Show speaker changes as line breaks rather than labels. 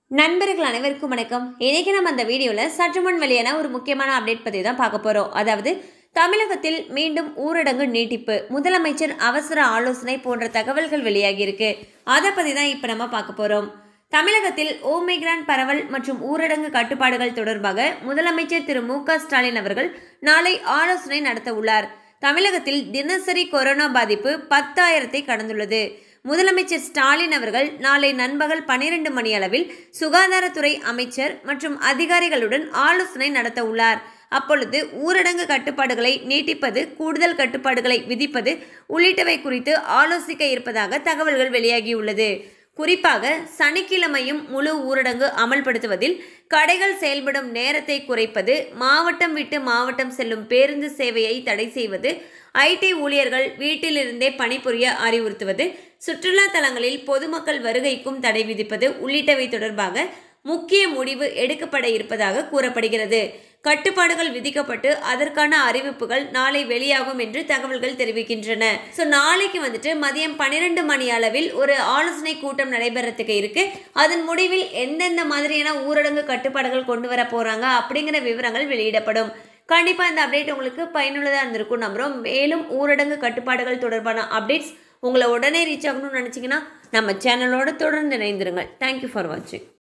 நண்பர்கள் அனைவருக்கும் வணக்கம் இன்னைக்கு நம்ம அந்த வீடியோவில் சற்று முன் வெளியான ஒரு முக்கியமான அப்டேட் பற்றி தான் பார்க்க போகிறோம் அதாவது தமிழகத்தில் மீண்டும் ஊரடங்கு நீட்டிப்பு முதலமைச்சர் அவசர ஆலோசனை போன்ற தகவல்கள் வெளியாகியிருக்கு அதை பற்றி தான் இப்போ நம்ம பார்க்க போகிறோம் தமிழகத்தில் ஓமிக்ரான் பரவல் மற்றும் ஊரடங்கு கட்டுப்பாடுகள் தொடர்பாக முதலமைச்சர் திரு மு க ஸ்டாலின் அவர்கள் நாளை ஆலோசனை நடத்த உள்ளார் தமிழகத்தில் தினசரி கொரோனா பாதிப்பு பத்தாயிரத்தை கடந்துள்ளது முதலமைச்சர் ஸ்டாலின் அவர்கள் நாளை நண்பகல் பனிரெண்டு மணி அளவில் சுகாதாரத்துறை அமைச்சர் மற்றும் அதிகாரிகளுடன் ஆலோசனை நடத்த உள்ளார் அப்பொழுது ஊரடங்கு கட்டுப்பாடுகளை நீட்டிப்பது கூடுதல் கட்டுப்பாடுகளை விதிப்பது உள்ளிட்டவை குறித்து ஆலோசிக்க இருப்பதாக தகவல்கள் வெளியாகியுள்ளது குறிப்பாக சனிக்கிழமையும் முழு ஊரடங்கு அமல்படுத்துவதில் கடைகள் செயல்படும் நேரத்தை குறைப்பது மாவட்டம் விட்டு மாவட்டம் செல்லும் பேருந்து சேவையை தடை செய்வது ஐடி ஊழியர்கள் வீட்டிலிருந்தே பணிபுரிய அறிவுறுத்துவது சுற்றுலா தலங்களில் பொதுமக்கள் வருகைக்கும் தடை விதிப்பது உள்ளிட்டவை தொடர்பாக முக்கிய முடிவு எடுக்கப்பட இருப்பதாக கூறப்படுகிறது கட்டுப்பாடுகள் விதிக்கப்பட்டு அதற்கான அறிவிப்புகள் நாளை வெளியாகும் என்று தகவல்கள் தெரிவிக்கின்றன ஸோ நாளைக்கு வந்துட்டு மதியம் பன்னிரெண்டு மணி அளவில் ஒரு ஆலோசனை கூட்டம் நடைபெறத்துக்கு இருக்கு அதன் முடிவில் எந்தெந்த மாதிரியான ஊரடங்கு கட்டுப்பாடுகள் கொண்டு வர போறாங்க அப்படிங்கிற விவரங்கள் வெளியிடப்படும் கண்டிப்பா இந்த அப்டேட் உங்களுக்கு பயனுள்ளதாக இருந்திருக்கும் நம்புறோம் மேலும் ஊரடங்கு கட்டுப்பாடுகள் தொடர்பான அப்டேட்ஸ் உங்களை உடனே ரீச் ஆகணும்னு நினச்சிங்கன்னா நம்ம சேனலோட தொடர்ந்து இணைந்திருங்கள் தேங்க்யூ ஃபார் வாட்சிங்